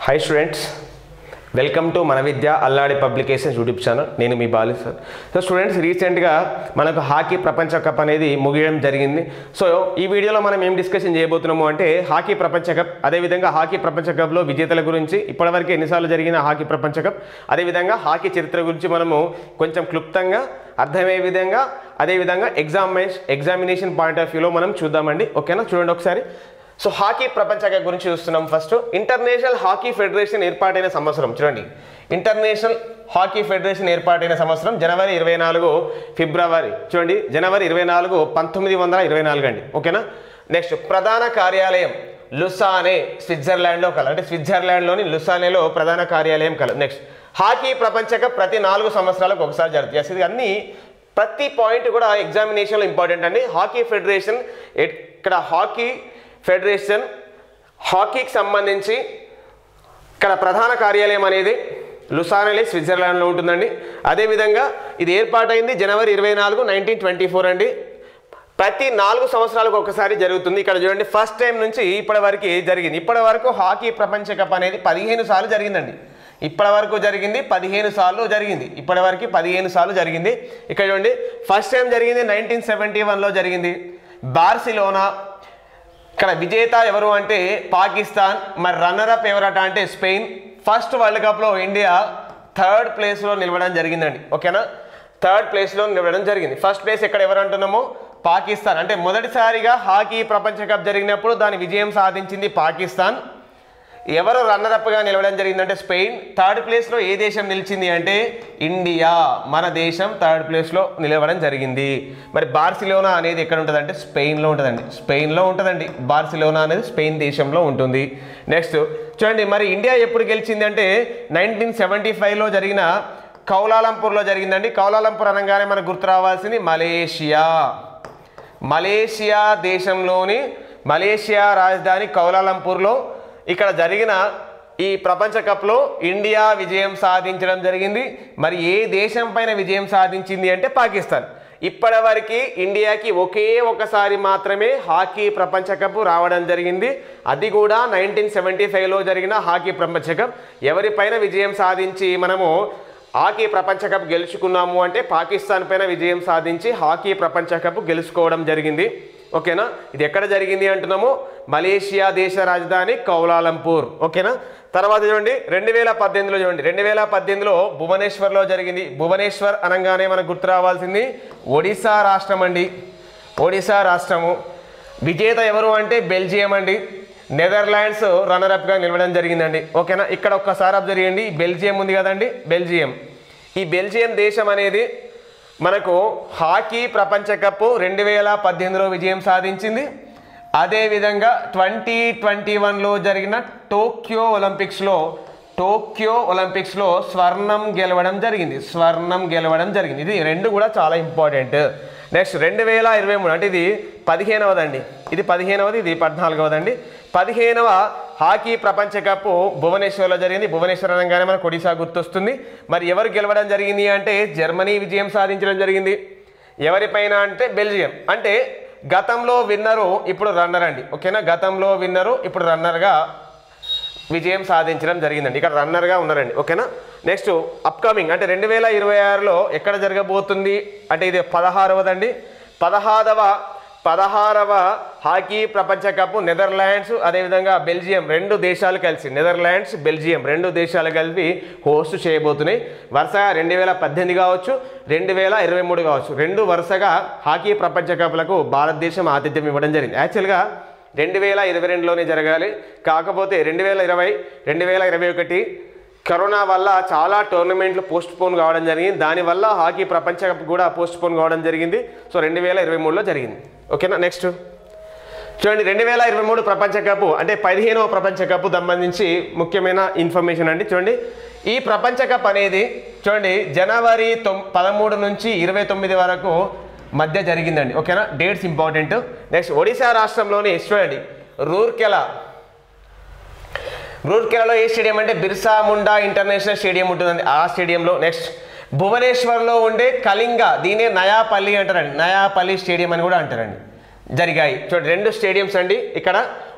hi students welcome to మన Vidya Alladi publications YouTube channel నేను మీ బాలి సార్ సో స్టూడెంట్స్ రీసెంట్గా మనకు హాకీ ప్రపంచ కప్ అనేది ముగియడం జరిగింది సో ఈ వీడియోలో మనం ఏం డిస్కషన్ చేయబోతున్నాము అంటే హాకీ ప్రపంచ కప్ అదేవిధంగా హాకీ ప్రపంచ కప్లో విజేతల గురించి ఇప్పటివరకు ఎన్నిసార్లు జరిగిన హాకీ ప్రపంచ కప్ అదేవిధంగా హాకీ చరిత్ర గురించి మనము కొంచెం క్లుప్తంగా అర్థమయ్యే విధంగా అదేవిధంగా ఎగ్జామినేషన్ ఎగ్జామినేషన్ పాయింట్ ఆఫ్ వ్యూలో మనం చూద్దామండి ఓకేనా చూడండి ఒకసారి సో హాకీ ప్రపంచ కప్ గురించి చూస్తున్నాం ఫస్ట్ ఇంటర్నేషనల్ హాకీ ఫెడరేషన్ ఏర్పాటైన సంవత్సరం చూడండి ఇంటర్నేషనల్ హాకీ ఫెడరేషన్ ఏర్పాటైన సంవత్సరం జనవరి ఇరవై నాలుగు ఫిబ్రవరి చూడండి జనవరి ఇరవై నాలుగు పంతొమ్మిది వందల ఇరవై నాలుగు అండి ఓకేనా నెక్స్ట్ ప్రధాన కార్యాలయం లుసానే స్విట్జర్లాండ్లో కల అంటే స్విట్జర్లాండ్లోని లుసానేలో ప్రధాన కార్యాలయం కల నెక్స్ట్ హాకీ ప్రపంచ కప్ ప్రతి నాలుగు సంవత్సరాలకు ఒకసారి జరుగుతుంది Yes, ఇది అన్ని ప్రతి పాయింట్ కూడా ఎగ్జామినేషన్లో ఇంపార్టెంట్ అండి హాకీ ఫెడరేషన్ ఇక్కడ హాకీ ఫెడరేషన్ హాకీకి సంబంధించి ఇక్కడ ప్రధాన కార్యాలయం అనేది లుసానలే స్విట్జర్లాండ్లో ఉంటుందండి అదేవిధంగా ఇది ఏర్పాటైంది జనవరి ఇరవై నాలుగు నైన్టీన్ ట్వంటీ ఫోర్ అండి ప్రతి నాలుగు సంవత్సరాలకు ఒకసారి జరుగుతుంది ఇక్కడ చూడండి ఫస్ట్ టైం నుంచి ఇప్పటి వరకు జరిగింది ఇప్పటి వరకు హాకీ ప్రపంచ కప్ అనేది పదిహేను సార్లు జరిగిందండి ఇప్పటి వరకు జరిగింది పదిహేను సార్లు జరిగింది ఇప్పటి వరకు పదిహేను సార్లు జరిగింది ఇక్కడ చూడండి ఫస్ట్ టైం జరిగింది నైన్టీన్ సెవెంటీ వన్లో జరిగింది బార్సిలోనా ఇక్కడ విజేత ఎవరు అంటే పాకిస్తాన్ మరి రన్నర్ అప్ ఎవరట అంటే స్పెయిన్ ఫస్ట్ వరల్డ్ కప్లో ఇండియా థర్డ్ ప్లేస్లో నిలవడం జరిగిందండి ఓకేనా థర్డ్ ప్లేస్లో నిలవడం జరిగింది ఫస్ట్ ప్లేస్ ఎక్కడ ఎవరు అంటున్నామో పాకిస్తాన్ అంటే మొదటిసారిగా హాకీ ప్రపంచ కప్ జరిగినప్పుడు దాని విజయం సాధించింది పాకిస్తాన్ ఎవరు రన్నర్ అప్గా నిలవడం జరిగిందంటే స్పెయిన్ థర్డ్ ప్లేస్లో ఏ దేశం నిలిచింది అంటే ఇండియా మన దేశం థర్డ్ ప్లేస్లో నిలవడం జరిగింది మరి బార్సిలోనా అనేది ఎక్కడ ఉంటుందంటే స్పెయిన్లో ఉంటుందండి స్పెయిన్లో ఉంటుందండి బార్సిలోనా అనేది స్పెయిన్ దేశంలో ఉంటుంది నెక్స్ట్ చూడండి మరి ఇండియా ఎప్పుడు గెలిచింది అంటే నైన్టీన్ సెవెంటీ ఫైవ్లో జరిగిన కౌలాలంపూర్లో జరిగిందండి కౌలాలంపూర్ అనగానే మనకు గుర్తు రావాల్సింది మలేషియా మలేషియా దేశంలోని మలేషియా రాజధాని కౌలాలంపూర్లో ఇక్కడ జరిగిన ఈ ప్రపంచ కప్లో ఇండియా విజయం సాధించడం జరిగింది మరి ఏ దేశం పైన విజయం సాధించింది అంటే పాకిస్తాన్ ఇప్పటివరకు ఇండియాకి ఒకే ఒకసారి మాత్రమే హాకీ ప్రపంచ కప్ రావడం జరిగింది అది కూడా నైన్టీన్ సెవెంటీ ఫైవ్లో జరిగిన హాకీ ప్రపంచ కప్ ఎవరిపైన విజయం సాధించి మనము హాకీ ప్రపంచ కప్ గెలుచుకున్నాము అంటే పాకిస్తాన్ పైన విజయం సాధించి హాకీ ప్రపంచ కప్ గెలుచుకోవడం జరిగింది ఓకేనా ఇది ఎక్కడ జరిగింది అంటున్నాము మలేషియా దేశ రాజధాని కౌలాలంపూర్ ఓకేనా తర్వాత చూడండి రెండు వేల పద్దెనిమిదిలో చూడండి రెండు వేల పద్దెనిమిదిలో భువనేశ్వర్లో జరిగింది భువనేశ్వర్ అనగానే మనకు గుర్తు రావాల్సింది ఒడిశా రాష్ట్రం అండి ఒడిశా రాష్ట్రము విజేత ఎవరు అంటే బెల్జియం అండి నెదర్లాండ్స్ రన్నర్ అప్గా నిలవడం జరిగిందండి ఓకేనా ఇక్కడ ఒక్కసారి అబ్జర్వ్ చేయండి బెల్జియం ఉంది కదండి బెల్జియం ఈ బెల్జియం దేశం అనేది మనకు హాకీ ప్రపంచ కప్ రెండు వేల పద్దెనిమిదిలో విజయం సాధించింది అదేవిధంగా ట్వంటీ ట్వంటీ వన్లో జరిగిన టోక్యో ఒలింపిక్స్లో టోక్యో ఒలింపిక్స్లో స్వర్ణం గెలవడం జరిగింది స్వర్ణం గెలవడం జరిగింది ఇది రెండు కూడా చాలా ఇంపార్టెంట్ నెక్స్ట్ రెండు వేల ఇరవై మూడు అంటే ఇది పదిహేనవదండి ఇది పదిహేనవది ఇది పద్నాలుగవదండి పదిహేనవ హాకీ ప్రపంచ కప్ భువనేశ్వర్లో జరిగింది భువనేశ్వర్ అనగానే మనకు ఒడిశా గుర్తొస్తుంది మరి ఎవరు గెలవడం జరిగింది అంటే జర్మనీ విజయం సాధించడం జరిగింది ఎవరిపైన అంటే బెల్జియం అంటే గతంలో విన్నరు ఇప్పుడు రన్నర్ అండి ఓకేనా గతంలో విన్నరు ఇప్పుడు రన్నర్గా విజయం సాధించడం జరిగిందండి ఇక్కడ రన్నర్గా ఉన్నారండి ఓకేనా నెక్స్ట్ అప్కమింగ్ అంటే రెండు వేల ఇరవై ఆరులో ఎక్కడ జరగబోతుంది అంటే ఇది పదహారవదండి పదహారవ పదహారవ హాకీ ప్రపంచ కప్ నెదర్లాండ్స్ అదేవిధంగా బెల్జియం రెండు దేశాలు కలిసి నెదర్లాండ్స్ బెల్జియం రెండు దేశాలు కలిపి హోస్ట్ చేయబోతున్నాయి వరుసగా రెండు వేల పద్దెనిమిది కావచ్చు రెండు వేల ఇరవై మూడు కావచ్చు రెండు వరుసగా హాకీ ప్రపంచ కప్లకు భారతదేశం ఆతిథ్యం ఇవ్వడం జరిగింది యాక్చువల్గా రెండు వేల ఇరవై రెండులోనే జరగాలి కాకపోతే రెండు వేల ఇరవై రెండు వేల ఇరవై ఒకటి కరోనా వల్ల చాలా టోర్నమెంట్లు పోస్ట్ పోన్ కావడం జరిగింది దానివల్ల హాకీ ప్రపంచ కప్ కూడా పోస్ట్ పోన్ కావడం జరిగింది సో రెండు వేల ఇరవై మూడులో జరిగింది ఓకేనా నెక్స్ట్ చూడండి రెండు వేల ఇరవై మూడు ప్రపంచ కప్ అంటే పదిహేనవ ప్రపంచ కప్ సంబంధించి ముఖ్యమైన ఇన్ఫర్మేషన్ అండి చూడండి ఈ ప్రపంచ కప్ అనేది చూడండి జనవరి తొమ్ పదమూడు నుంచి ఇరవై తొమ్మిది వరకు మధ్య జరిగిందండి ఓకేనా డేట్స్ ఇంపార్టెంట్ నెక్స్ట్ ఒడిశా రాష్ట్రంలోని చూడండి రూర్కెలా రూర్కెలాలో ఏ స్టేడియం అంటే బిర్సా ముండా ఇంటర్నేషనల్ స్టేడియం ఉంటుందండి ఆ స్టేడియంలో నెక్స్ట్ భువనేశ్వర్లో ఉండే కళింగ దీనే నయాపల్లి అంటారండి నయాపల్లి స్టేడియం అని కూడా అంటారండి జరిగాయి చూడండి రెండు స్టేడియంస్ అండి ఇక్కడ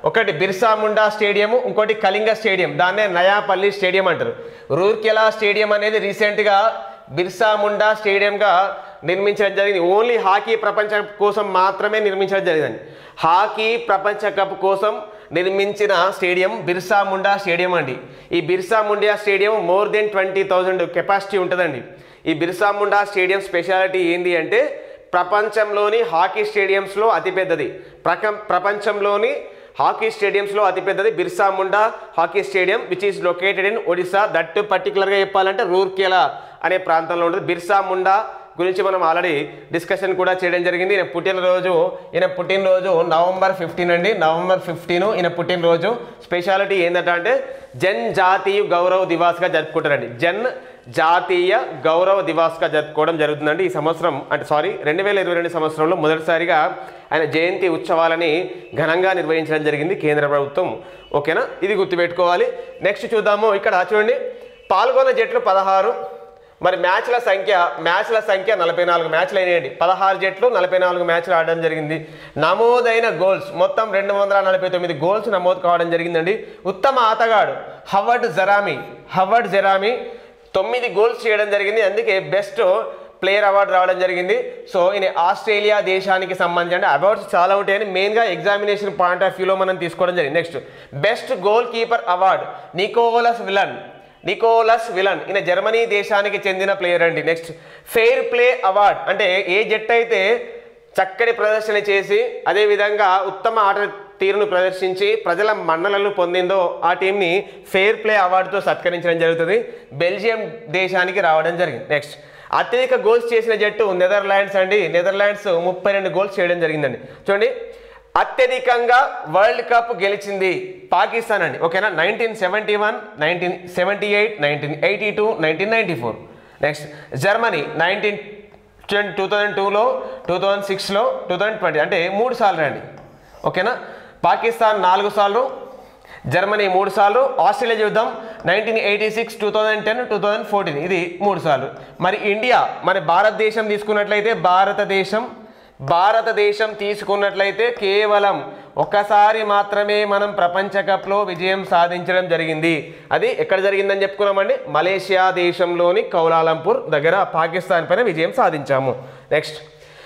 ఒకటి బిర్సా ముండా స్టేడియం ఇంకోటి కళింగ స్టేడియం దాన్నే నయాపల్లి స్టేడియం అంటారు రూర్కెలా స్టేడియం అనేది రీసెంట్గా బిర్సా ముండా స్టేడియంగా నిర్మించడం జరిగింది ఓన్లీ హాకీ ప్రపంచ కప్ కోసం మాత్రమే నిర్మించడం జరిగింది హాకీ ప్రపంచ కప్ కోసం నిర్మించిన స్టేడియం బిర్సా ముండా స్టేడియం అండి ఈ Birsa Munda stadium more than twenty thousand capacity ఉంటుందండి ఈ బిర్సా ముండా స్టేడియం స్పెషాలిటీ ఏంటి అంటే ప్రపంచంలోని హాకీ స్టేడియంస్లో అతిపెద్దది ప్రక ప్రపంచంలోని హాకీ స్టేడియంస్లో అతిపెద్దది Birsa Munda hockey stadium which is located in Odisha that పర్టికులర్గా చెప్పాలంటే రూర్కెలా అనే ప్రాంతంలో ఉంటుంది బిర్సా ముండా గురించి మనం ఆల్రెడీ డిస్కషన్ కూడా చేయడం జరిగింది ఈయన పుట్టినరోజు ఈయన పుట్టినరోజు నవంబర్ ఫిఫ్టీన్ అండి నవంబర్ ఫిఫ్టీన్ ఈయన పుట్టినరోజు స్పెషాలిటీ ఏంటంటే అంటే జన్ జాతీయ గౌరవ దివాస్గా జరుపుకుంటారండి జన్ జాతీయ గౌరవ దివాస్గా జరుపుకోవడం జరుగుతుందండి ఈ సంవత్సరం అంటే సారీ రెండు వేల ఇరవై రెండు సంవత్సరంలో మొదటిసారిగా ఆయన జయంతి ఉత్సవాలని ఘనంగా నిర్వహించడం జరిగింది కేంద్ర ప్రభుత్వం ఓకేనా ఇది గుర్తుపెట్టుకోవాలి నెక్స్ట్ చూద్దాము ఇక్కడ చూడండి పాల్గొన్న జట్లు పదహారు మరి మ్యాచ్ల సంఖ్య మ్యాచ్ల సంఖ్య నలభై నాలుగు మ్యాచ్లు అయినాయండి పదహారు జట్లు నలభై నాలుగు మ్యాచ్లు ఆడడం జరిగింది నమోదైన గోల్స్ మొత్తం రెండు వందల నలభై తొమ్మిది గోల్స్ నమోదు కావడం జరిగిందండి ఉత్తమ ఆటగాడు హవర్డ్ జరామి హవర్డ్ జరామి తొమ్మిది గోల్స్ చేయడం జరిగింది అందుకే బెస్ట్ ప్లేయర్ అవార్డు రావడం జరిగింది సో ఈయన ఆస్ట్రేలియా దేశానికి సంబంధించిన అవార్డ్స్ చాలా ఉంటాయని మెయిన్గా ఎగ్జామినేషన్ పాయింట్ ఆఫ్ వ్యూలో మనం తీసుకోవడం జరిగింది next best goal keeper award Nicolas Villan Nicolas Villan ఈయన జర్మనీ దేశానికి చెందిన ప్లేయర్ అండి నెక్స్ట్ ఫెయిర్ ప్లే అవార్డ్ అంటే ఏ జట్టు అయితే చక్కటి ప్రదర్శన చేసి అదేవిధంగా ఉత్తమ ఆట తీరును ప్రదర్శించి ప్రజల మన్నలను పొందిందో ఆ టీంని ఫెయిర్ ప్లే అవార్డుతో సత్కరించడం జరుగుతుంది బెల్జియం దేశానికి రావడం జరిగింది నెక్స్ట్ అత్యధిక గోల్స్ చేసిన జట్టు నెదర్లాండ్స్ అండి నెదర్లాండ్స్ ముప్పై రెండు గోల్స్ చేయడం జరిగిందండి చూడండి అత్యధికంగా వరల్డ్ కప్ గెలిచింది పాకిస్తాన్ అండి ఓకేనా nineteen seventy one nineteen seventy eight nineteen eighty two nineteen ninety four next Germany nineteen two thousand టూలో టూ థౌజండ్ సిక్స్లో టూ థౌజండ్ ట్వంటీ అంటే మూడు సార్లు అండి ఓకేనా పాకిస్తాన్ నాలుగు సార్లు జర్మనీ మూడు సార్లు ఆస్ట్రేలియా చూద్దాం nineteen eighty six two thousand ten two thousand fourteen ఇది మూడు సార్లు మరి ఇండియా మరి భారతదేశం తీసుకున్నట్లయితే భారతదేశం భారతదేశం తీసుకున్నట్లయితే కేవలం ఒకసారి మాత్రమే మనం ప్రపంచ కప్లో విజయం సాధించడం జరిగింది అది ఎక్కడ జరిగిందని చెప్పుకున్నామండి మలేషియా దేశంలోని కౌలాలంపూర్ దగ్గర పాకిస్తాన్ పైన విజయం సాధించాము నెక్స్ట్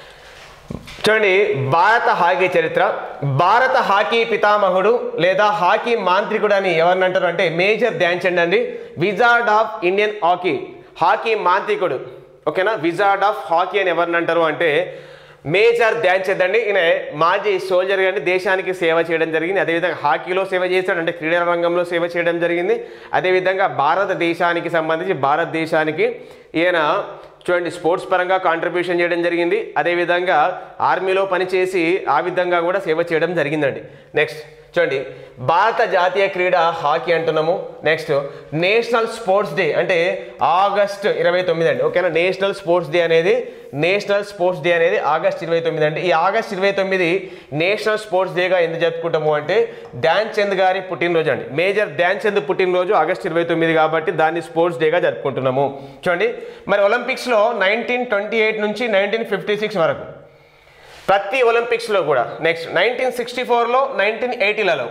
చూడండి భారత హాకీ చరిత్ర భారత హాకీ పితామహుడు లేదా హాకీ మాంత్రికుడు అని ఎవరిని అంటారు అంటే మేజర్ ధ్యాన్ చంద్ అండి wizard of Indian hockey hockey మాంత్రికుడు ఓకేనా విజార్డ్ ఆఫ్ హాకీ అని ఎవరిని అంటారు అంటే మేజర్ ధ్యాన్ చంద్ అండి ఈయన మాజీ సోల్జర్ గాని దేశానికి సేవ చేయడం జరిగింది అదేవిధంగా హాకీలో సేవ చేశాడు అంటే క్రీడల రంగంలో సేవ చేయడం జరిగింది అదేవిధంగా భారతదేశానికి సంబంధించి భారతదేశానికి ఈయన చూడండి స్పోర్ట్స్ పరంగా కాంట్రిబ్యూషన్ చేయడం జరిగింది అదేవిధంగా ఆర్మీలో పనిచేసి ఆ విధంగా కూడా సేవ చేయడం జరిగిందండి నెక్స్ట్ చూడండి భారత జాతీయ క్రీడ హాకీ అంటున్నాము నెక్స్ట్ నేషనల్ స్పోర్ట్స్ డే అంటే ఆగస్ట్ ఇరవై తొమ్మిది అండి ఓకేనా నేషనల్ స్పోర్ట్స్ డే అనేది నేషనల్ స్పోర్ట్స్ డే అనేది ఆగస్ట్ ఇరవై తొమ్మిది అండి ఈ ఆగస్ట్ ఇరవై తొమ్మిది నేషనల్ స్పోర్ట్స్ డేగా ఎందుకు జరుపుకుంటాము అంటే ధ్యాన్ చంద్ గారి పుట్టినరోజు అండి మేజర్ ధ్యాన్ చంద్ పుట్టినరోజు ఆగస్ట్ ఇరవై తొమ్మిది కాబట్టి దాన్ని స్పోర్ట్స్ డేగా జరుపుకుంటున్నాము చూడండి మరి ఒలింపిక్స్లో నైన్టీన్ ట్వంటీ ఎయిట్ నుంచి నైన్టీన్ ఫిఫ్టీ సిక్స్ వరకు ప్రతి ఒలింపిక్స్లో కూడా నెక్స్ట్ నైన్టీన్ సిక్స్టీ ఫోర్లో నైన్టీన్ ఎయిటీలలో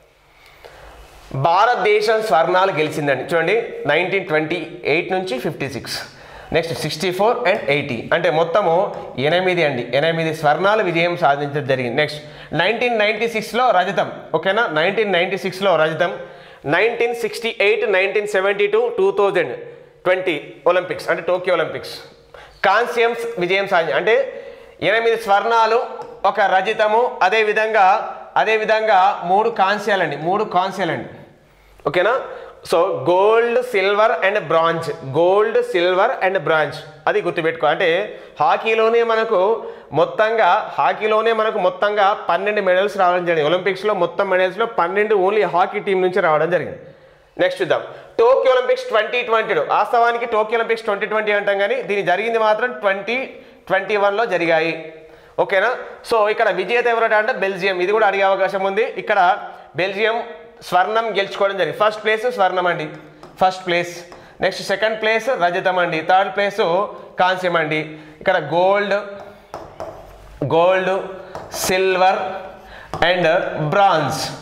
భారతదేశం స్వర్ణాలు గెలిచిందండి చూడండి నైన్టీన్ ట్వంటీ ఎయిట్ నుంచి fifty six next sixty four and eighty అంటే మొత్తము ఎనిమిది అండి ఎనిమిది స్వర్ణాలు విజయం సాధించడం జరిగింది నెక్స్ట్ నైన్టీన్ నైంటీ సిక్స్లో రజతం ఓకేనా నైన్టీన్ నైంటీ సిక్స్లో రజతం nineteen sixty eight nineteen seventy two two thousand twenty Olympics అంటే టోక్యో ఒలింపిక్స్ కాంస్యం విజయం సాధి అంటే ఎనిమిది స్వర్ణాలు ఒక రజితము అదేవిధంగా అదేవిధంగా మూడు కాంస్యాలండి మూడు కాంస్యాలండి ఓకేనా so gold silver and bronze gold silver and bronze అది గుర్తుపెట్టుకో అంటే హాకీలోనే మనకు మొత్తంగా హాకీలోనే మనకు మొత్తంగా పన్నెండు మెడల్స్ రావడం జరిగింది ఒలింపిక్స్లో మొత్తం మెడల్స్లో పన్నెండు ఓన్లీ హాకీ టీం నుంచి రావడం జరిగింది నెక్స్ట్ చూద్దాం టోక్యో ఒలింపిక్స్ ట్వంటీ ట్వంటీలో వాస్తవానికి టోక్యో ఒలింపిక్స్ ట్వంటీ ట్వంటీ అంటాం కానీ దీని జరిగింది మాత్రం ట్వంటీ ట్వంటీ వన్లో జరిగాయి ఓకేనా సో ఇక్కడ విజేత ఎవరట అంటే బెల్జియం ఇది కూడా అడిగే అవకాశం ఉంది ఇక్కడ బెల్జియం స్వర్ణం గెలుచుకోవడం జరిగింది ఫస్ట్ ప్లేస్ స్వర్ణం అండి first place next second place రజతం అండి థర్డ్ ప్లేస్ కాంస్యం అండి ఇక్కడ gold gold silver and bronze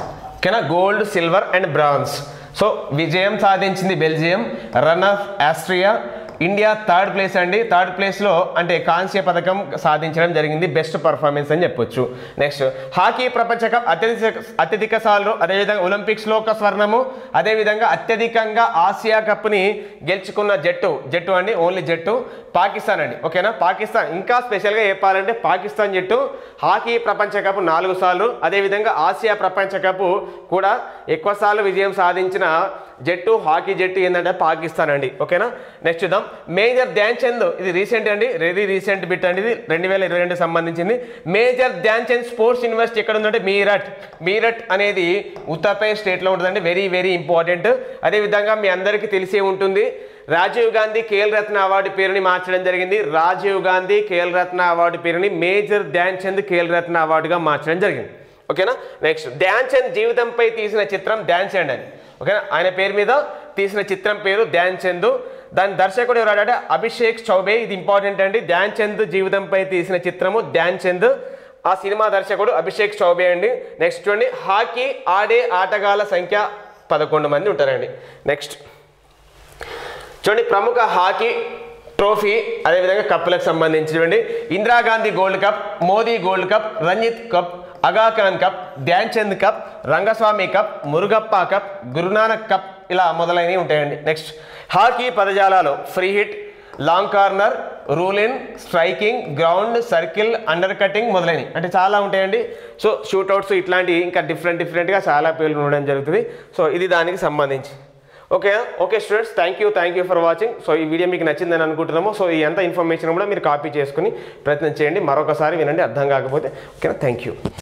ఓకేనా gold silver and bronze so విజయం సాధించింది Belgium run of Austria India third place అండి థర్డ్ ప్లేస్లో అంటే కాంస్య పథకం సాధించడం జరిగింది బెస్ట్ పర్ఫార్మెన్స్ అని చెప్పొచ్చు నెక్స్ట్ హాకీ ప్రపంచ కప్ అత్యధిక అత్యధిక సార్లు అదేవిధంగా ఒలింపిక్స్లో ఒక స్వర్ణము అదేవిధంగా అత్యధికంగా ఆసియా కప్ని గెలుచుకున్న జట్టు జట్టు అండి ఓన్లీ జట్టు పాకిస్తాన్ అండి ఓకేనా పాకిస్తాన్ ఇంకా స్పెషల్గా చెప్పాలంటే పాకిస్తాన్ జట్టు హాకీ ప్రపంచ కప్ నాలుగు సార్లు అదేవిధంగా ఆసియా ప్రపంచ కప్ కూడా ఎక్కువ సార్లు విజయం సాధించిన జట్టు హాకీ జట్టు ఏంటంటే పాకిస్తాన్ అండి ఓకేనా నెక్స్ట్ చూద్దాం మేజర్ ధ్యాన్ చంద్ ఇది రీసెంట్ అండి వెరీ రీసెంట్ బిట్ అండి ఇది రెండు వేల ఇరవై రెండు సంబంధించింది major Dhyan Chand sports university ఎక్కడ ఉందంటే మీరట్ మీరట్ అనేది ఉత్తరప్రదేశ్ స్టేట్లో ఉంటుందండి వెరీ వెరీ ఇంపార్టెంట్ అదేవిధంగా మీ అందరికీ తెలిసే ఉంటుంది రాజీవ్ గాంధీ ఖేల్ రత్న అవార్డు పేరుని మార్చడం జరిగింది రాజీవ్ గాంధీ ఖేల్ రత్న అవార్డు పేరుని మేజర్ ధ్యాన్ చంద్ ఖేల్ రత్న అవార్డుగా మార్చడం జరిగింది ఓకేనా నెక్స్ట్ ధ్యాన్ చంద్ జీవితంపై తీసిన చిత్రం ధ్యాన్ చంద్ అని ఓకేనా ఆయన పేరు మీద తీసిన చిత్రం పేరు ధ్యాన్ చంద్ దాని దర్శకుడు ఎవరంటే అభిషేక్ చౌబే ఇది ఇంపార్టెంట్ అండి ధ్యాన్ చంద్ జీవితంపై తీసిన చిత్రము ధ్యాన్ చంద్ ఆ సినిమా దర్శకుడు అభిషేక్ చౌబే అండి నెక్స్ట్ చూడండి హాకీ ఆడే ఆటగాళ్ళ సంఖ్య పదకొండు మంది ఉంటారండి నెక్స్ట్ చూడండి ప్రముఖ హాకీ ట్రోఫీ అదేవిధంగా కప్పులకు సంబంధించి చూడండి Indira Gandhi gold cup Modi gold cup Ranjith cup Aga Khan cup Dhyan Chand cup Rangaswamy cup Murugappa cup Guru Nanak cup ఇలా మొదలైనవి ఉంటాయండి next hockey పదజాలాలు free hit long corner rule in striking ground circle under cutting మొదలైనవి అంటే చాలా ఉంటాయండి సో షూట్అవుట్స్ ఇట్లాంటివి ఇంకా డిఫరెంట్ డిఫరెంట్గా చాలా పేర్లు ఉండడం జరుగుతుంది సో ఇది దానికి సంబంధించి okay okay students thank you thank you for watching so ఈ వీడియో మీకు నచ్చిందని అనుకుంటున్నాము సో ఈ ఎంత ఇన్ఫర్మేషన్ కూడా మీరు కాపీ చేసుకుని ప్రయత్నం చేయండి మరొకసారి వినండి అర్థం కాకపోతే ఓకేనా థ్యాంక్ యూ